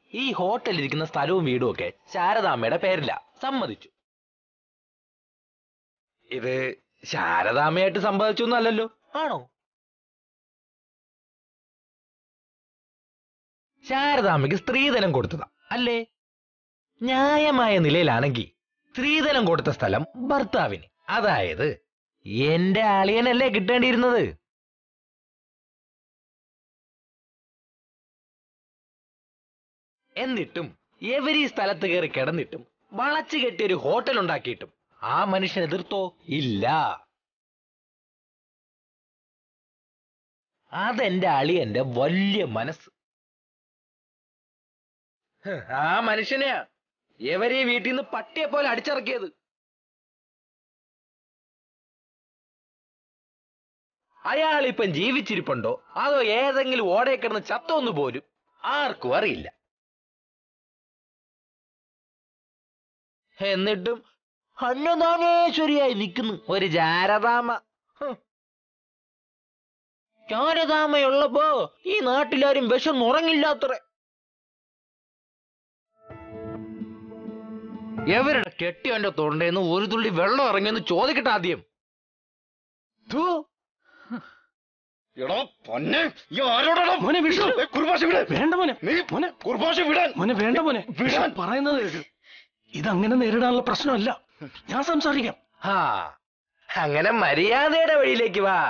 ഈ ഹോട്ടലിൽ ഇരിക്കുന്ന സ്ഥലവും വീടും ഒക്കെ ശാരദാമ്മയുടെ പേരില്ല സമ്മതിച്ചു ഇത് ശാരദാമ്മയായിട്ട് സംഭവിച്ചു എന്നല്ലല്ലോ ആണോ ശാരദാമ്മയ്ക്ക് സ്ത്രീധനം കൊടുത്തതാ അല്ലേ ന്യായമായ നിലയിലാണെങ്കിൽ സ്ത്രീധനം കൊടുത്ത സ്ഥലം ഭർത്താവിന് അതായത് എന്റെ അളിയനല്ലേ കിട്ടേണ്ടിയിരുന്നത് എന്നിട്ടും എവരീ സ്ഥലത്ത് കയറി കിടന്നിട്ടും വളച്ചു കെട്ടിയൊരു ഹോട്ടൽ ഉണ്ടാക്കിയിട്ടും ആ മനുഷ്യൻ എതിർത്തോ ഇല്ല അതെന്റെ അളിയന്റെ വലിയ മനസ്സ് ഹ്, ആ മനുഷ്യനെയാ എവരീ വീട്ടിൽ നിന്ന് പട്ടിയെ പോലെ അടിച്ചിറക്കിയത് അയാൾ ഇപ്പം ജീവിച്ചിരിപ്പുണ്ടോ അതോ ഏതെങ്കിലും ഓടെ കിടന്ന് ചത്തോന്ന് പോലും ആർക്കും അറിയില്ല എന്നിട്ടും അന്നദാനേശ്വരിയായി നിൽക്കുന്നു ഒരു ജാരദാമ ഹ്. ജാരദാമയുള്ളപ്പോ ഈ നാട്ടിലാരും വിഷം ഉറങ്ങില്ലാത്ര എവരുടെ കെട്ടിയവന്റെ തൊണ്ടേന്ന് ഒരു തുള്ളി വെള്ളം ഇറങ്ങിയെന്ന് ചോദിക്കട്ടെ ആദ്യം ഥു. എടാ പൊന്നെ ഈ ആരോടാ മോനെ വിഷ്ണു കുർബാശ വിടാൻ വേണ്ട മോനെ നീ മോനെ കുർബാശ വിടാൻ മോനെ വേണ്ട മോനെ വിടാൻ. പറയുന്നത് കേൾക്ക് ഇതങ്ങനെ നേരിടാനുള്ള പ്രശ്നമല്ല ഞാൻ സംസാരിക്കാം ആ അങ്ങനെ മര്യാദയുടെ വഴിയിലേക്ക് വാ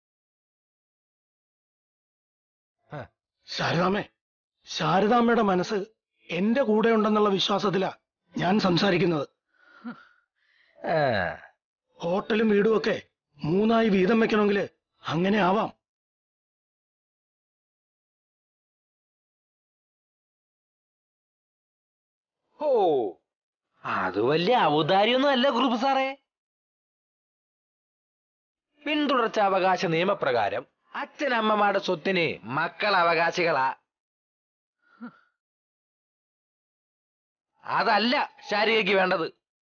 ശാരദാമ്മേ ശാരദാമ്മയുടെ മനസ്സ് എന്റെ കൂടെ ഉണ്ടെന്നുള്ള വിശ്വാസത്തിലാ ഞാൻ സംസാരിക്കുന്നത് ആ, ഹോട്ടലും വീടും ഒക്കെ മൂന്നായി വീതം വെക്കണമെങ്കിൽ അങ്ങനെ ആവാം ഓ അത് വലിയ ഔദാര്യൊന്നും അല്ല ഗ്രൂപ്പ് സാറേ പിന്തുടർച്ച അവകാശ നിയമപ്രകാരം അച്ഛനമ്മമാരുടെ സ്വത്തിന് മക്കൾ അവകാശികളാ അതല്ല ശാരികയ്ക്ക് വേണ്ടത്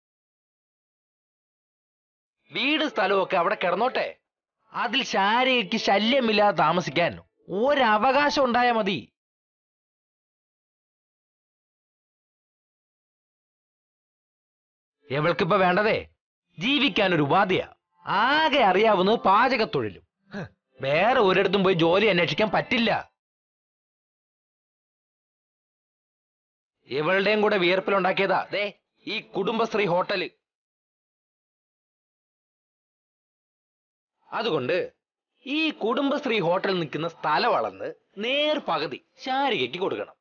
വീട് സ്ഥലവും അവിടെ കിടന്നോട്ടെ അതിൽ ശാരികയ്ക്ക് ശല്യമില്ലാതെ താമസിക്കാൻ ഒരവകാശം ഉണ്ടായാൽ മതി ഇവൾക്കിപ്പോ വേണ്ടതേ ജീവിക്കാൻ ഒരു ഉപാധിയാ ആകെ അറിയാവുന്നത് പാചകത്തൊഴിലും ഹ്, വേറെ ഒരിടത്തും പോയി ജോലി അന്വേഷിക്കാൻ പറ്റില്ല ഇവളുടെയും കൂടെ വിയർപ്പിലുണ്ടാക്കിയതാ ദേ ഈ കുടുംബശ്രീ ഹോട്ടല് അതുകൊണ്ട് ഈ കുടുംബശ്രീ ഹോട്ടൽ നിൽക്കുന്ന സ്ഥലം അളന്ന് നേർ പകുതി ശാരികയ്ക്ക് കൊടുക്കണം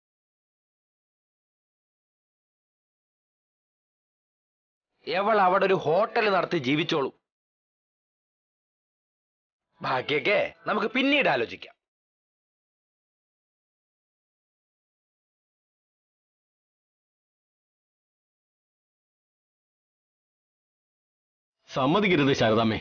എവൾ അവിടെ ഒരു ഹോട്ടൽ നടത്തി ജീവിച്ചോളൂ ബാക്കിയൊക്കെ നമുക്ക് പിന്നീട് ആലോചിക്കാം സമ്മതിക്കരുത് ശാരദാമ്മേ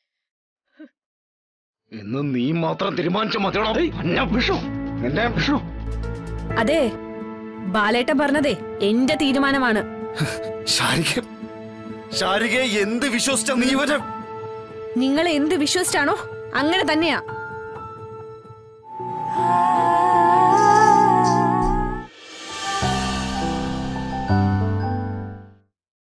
എന്ന് നീ മാത്രം തീരുമാനിച്ച മതിയോളാം വിഷു നിന്റെ വിഷു അതെ ബാലേട്ടൻ പറഞ്ഞതേ എന്റെ തീരുമാനമാണ് ശാരിക ശാരിക എന്ത് വിശ്വസിച്ച നീ ഇവരെ നിങ്ങൾ എന്ത് വിശ്വസിച്ചാണോ അങ്ങനെ തന്നെയാ ആ